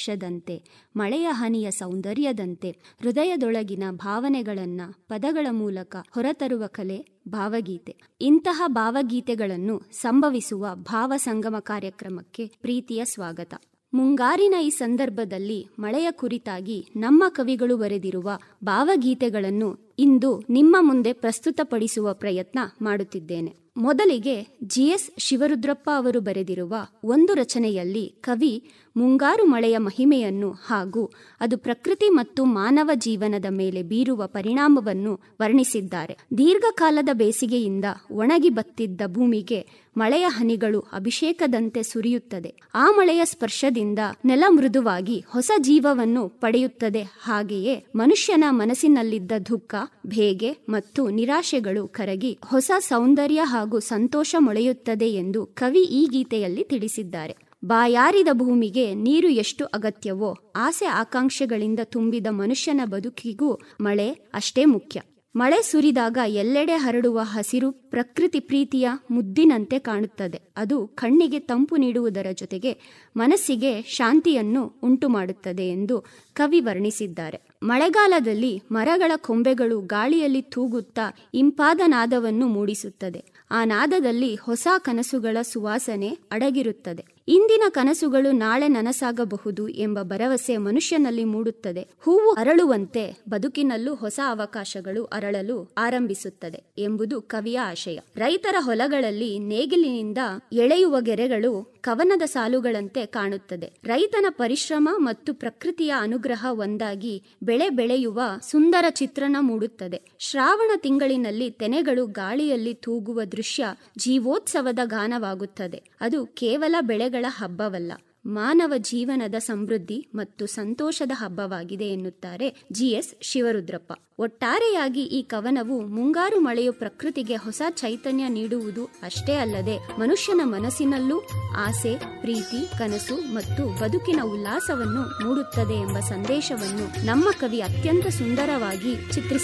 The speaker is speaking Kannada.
ಸ್ಪರ್ಶದಂತೆ ಮಳೆಯ ಹನಿಯ ಸೌಂದರ್ಯದಂತೆ ಹೃದಯದೊಳಗಿನ ಭಾವನೆಗಳನ್ನ ಪದಗಳ ಮೂಲಕ ಹೊರತರುವ ಕಲೆ ಭಾವಗೀತೆ ಇಂತಹ ಭಾವಗೀತೆಗಳನ್ನು ಸಂಭವಿಸುವ ಭಾವ ಸಂಗಮ ಕಾರ್ಯಕ್ರಮಕ್ಕೆ ಪ್ರೀತಿಯ ಸ್ವಾಗತ ಮುಂಗಾರಿನ ಈ ಸಂದರ್ಭದಲ್ಲಿ ಮಳೆಯ ಕುರಿತಾಗಿ ನಮ್ಮ ಕವಿಗಳು ಬರೆದಿರುವ ಭಾವಗೀತೆಗಳನ್ನು ಇಂದು ನಿಮ್ಮ ಮುಂದೆ ಪ್ರಸ್ತುತಪಡಿಸುವ ಪ್ರಯತ್ನ ಮಾಡುತ್ತಿದ್ದೇನೆ ಮೊದಲಿಗೆ ಜಿ ಎಸ್ ಶಿವರುದ್ರಪ್ಪ ಅವರು ಬರೆದಿರುವ ಒಂದು ರಚನೆಯಲ್ಲಿ ಕವಿ ಮುಂಗಾರು ಮಳೆಯ ಮಹಿಮೆಯನ್ನು ಹಾಗೂ ಅದು ಪ್ರಕೃತಿ ಮತ್ತು ಮಾನವ ಜೀವನದ ಮೇಲೆ ಬೀರುವ ಪರಿಣಾಮವನ್ನು ವರ್ಣಿಸಿದ್ದಾರೆ ದೀರ್ಘಕಾಲದ ಬೇಸಿಗೆಯಿಂದ ಒಣಗಿ ಬತ್ತಿದ್ದ ಭೂಮಿಗೆ ಮಳೆಯ ಹನಿಗಳು ಅಭಿಷೇಕದಂತೆ ಸುರಿಯುತ್ತದೆ ಆ ಮಳೆಯ ಸ್ಪರ್ಶದಿಂದ ನೆಲ ಮೃದುವಾಗಿ ಹೊಸ ಜೀವವನ್ನು ಪಡೆಯುತ್ತದೆ ಹಾಗೆಯೇ ಮನುಷ್ಯನ ಮನಸ್ಸಿನಲ್ಲಿದ್ದ ದುಃಖ ಬೇಗೆ ಮತ್ತು ನಿರಾಶೆಗಳು ಕರಗಿ ಹೊಸ ಸೌಂದರ್ಯ ಹಾಗೂ ಸಂತೋಷ ಮೊಳೆಯುತ್ತದೆ ಎಂದು ಕವಿ ಈ ಗೀತೆಯಲ್ಲಿ ತಿಳಿಸಿದ್ದಾರೆ ಬಾಯಾರಿದ ಭೂಮಿಗೆ ನೀರು ಎಷ್ಟು ಅಗತ್ಯವೋ ಆಸೆ ಆಕಾಂಕ್ಷೆಗಳಿಂದ ತುಂಬಿದ ಮನುಷ್ಯನ ಬದುಕಿಗೂ ಮಳೆ ಅಷ್ಟೇ ಮುಖ್ಯ ಮಳೆ ಸುರಿದಾಗ ಎಲ್ಲೆಡೆ ಹರಡುವ ಹಸಿರು ಪ್ರಕೃತಿ ಪ್ರೀತಿಯ ಮುದ್ದಿನಂತೆ ಕಾಣುತ್ತದೆ ಅದು ಕಣ್ಣಿಗೆ ತಂಪು ನೀಡುವುದರ ಜೊತೆಗೆ ಮನಸ್ಸಿಗೆ ಶಾಂತಿಯನ್ನು ಉಂಟು ಮಾಡುತ್ತದೆ ಎಂದು ಕವಿ ವರ್ಣಿಸಿದ್ದಾರೆ ಮಳೆಗಾಲದಲ್ಲಿ ಮರಗಳ ಕೊಂಬೆಗಳು ಗಾಳಿಯಲ್ಲಿ ತೂಗುತ್ತಾ ಇಂಪಾದ ನಾದವನ್ನು ಮೂಡಿಸುತ್ತದೆ ಆ ನಾದದಲ್ಲಿ ಹೊಸ ಕನಸುಗಳ ಸುವಾಸನೆ ಅಡಗಿರುತ್ತದೆ ಇಂದಿನ ಕನಸುಗಳು ನಾಳೆ ನನಸಾಗಬಹುದು ಎಂಬ ಭರವಸೆ ಮನುಷ್ಯನಲ್ಲಿ ಮೂಡುತ್ತದೆ ಹೂವು ಅರಳುವಂತೆ ಬದುಕಿನಲ್ಲೂ ಹೊಸ ಅವಕಾಶಗಳು ಅರಳಲು ಆರಂಭಿಸುತ್ತದೆ ಎಂಬುದು ಕವಿಯ ಆಶಯ ರೈತರ ಹೊಲಗಳಲ್ಲಿ ನೇಗಿಲಿನಿಂದ ಎಳೆಯುವ ಗೆರೆಗಳು ಕವನದ ಸಾಲುಗಳಂತೆ ಕಾಣುತ್ತದೆ ರೈತನ ಪರಿಶ್ರಮ ಮತ್ತು ಪ್ರಕೃತಿಯ ಅನುಗ್ರಹ ಒಂದಾಗಿ ಬೆಳೆ ಬೆಳೆಯುವ ಸುಂದರ ಚಿತ್ರಣ ಮೂಡುತ್ತದೆ ಶ್ರಾವಣ ತಿಂಗಳಿನಲ್ಲಿ ತೆನೆಗಳು ಗಾಳಿಯಲ್ಲಿ ತೂಗುವ ದೃಶ್ಯ ಜೀವೋತ್ಸವದ ಗಾನವಾಗುತ್ತದೆ ಅದು ಕೇವಲ ಬೆಳೆಗಳ ಹಬ್ಬವಲ್ಲ ಮಾನವ ಜೀವನದ ಸಮೃದ್ಧಿ ಮತ್ತು ಸಂತೋಷದ ಹಬ್ಬವಾಗಿದೆ ಎನ್ನುತ್ತಾರೆ ಜಿ ಎಸ್ ಶಿವರುದ್ರಪ್ಪ ಒಟ್ಟಾರೆಯಾಗಿ ಈ ಕವನವು ಮುಂಗಾರು ಮಳೆಯು ಪ್ರಕೃತಿಗೆ ಹೊಸ ಚೈತನ್ಯ ನೀಡುವುದು ಅಷ್ಟೇ ಅಲ್ಲದೆ ಮನುಷ್ಯನ ಮನಸ್ಸಿನಲ್ಲೂ ಆಸೆ ಪ್ರೀತಿ ಕನಸು ಮತ್ತು ಬದುಕಿನ ಉಲ್ಲಾಸವನ್ನು ಮೂಡುತ್ತದೆ ಎಂಬ ಸಂದೇಶವನ್ನು ನಮ್ಮ ಕವಿ ಅತ್ಯಂತ ಸುಂದರವಾಗಿ ಚಿತ್ರಿಸಿದ್ದಾರೆ